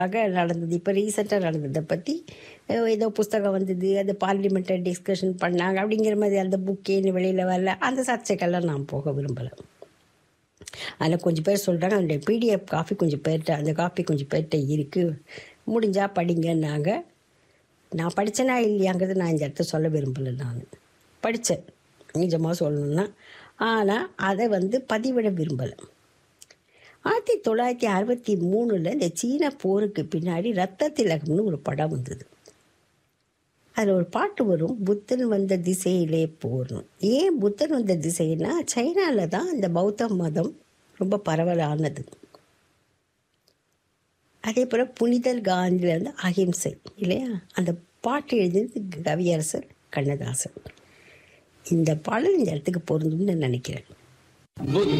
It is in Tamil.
ஆக நடந்தது இப்போ ரீசெண்டாக நடந்ததை பற்றி ஏதோ புஸ்தகம் வந்தது அது பார்லிமெண்ட்டை டிஸ்கஷன் பண்ணாங்க அப்படிங்கிற மாதிரி அந்த புக்கேன்னு வெளியில் வரல அந்த சர்ச்சைக்கெல்லாம் நான் போக விரும்பலை அதில் கொஞ்சம் பேர் சொல்கிறாங்க அந்த பிடிஎஃப் காஃபி கொஞ்சம் பேர்கிட்ட அந்த காஃபி கொஞ்சம் பேர்கிட்ட இருக்குது முடிஞ்சால் படிங்கன்னாங்க நான் படித்தேனா இல்லையாங்கிறது நான் இந்த இடத்த சொல்ல விரும்பலை நான் படித்தேன் நிஜமாக சொல்லணும்னா ஆனால் அதை வந்து பதிவிட விரும்பலை ஆயிரத்தி தொள்ளாயிரத்தி அறுபத்தி மூணில் இந்த சீன போருக்கு பின்னாடி ரத்த திலகம்னு ஒரு படம் வந்தது அதில் ஒரு பாட்டு வரும் புத்தன் வந்த திசையிலே போகணும் ஏன் புத்தன் வந்த திசைன்னா சைனாவில் தான் இந்த பௌத்த மதம் ரொம்ப பரவலானது அதே போல் புனிதர் காந்தியில் வந்து அஹிம்சை இல்லையா அந்த பாட்டு எழுதினது கவியரசர் கண்ணதாசன் இந்த பாடல் இந்த இடத்துக்கு பொருந்தும்னு நான் நினைக்கிறேன் புத்த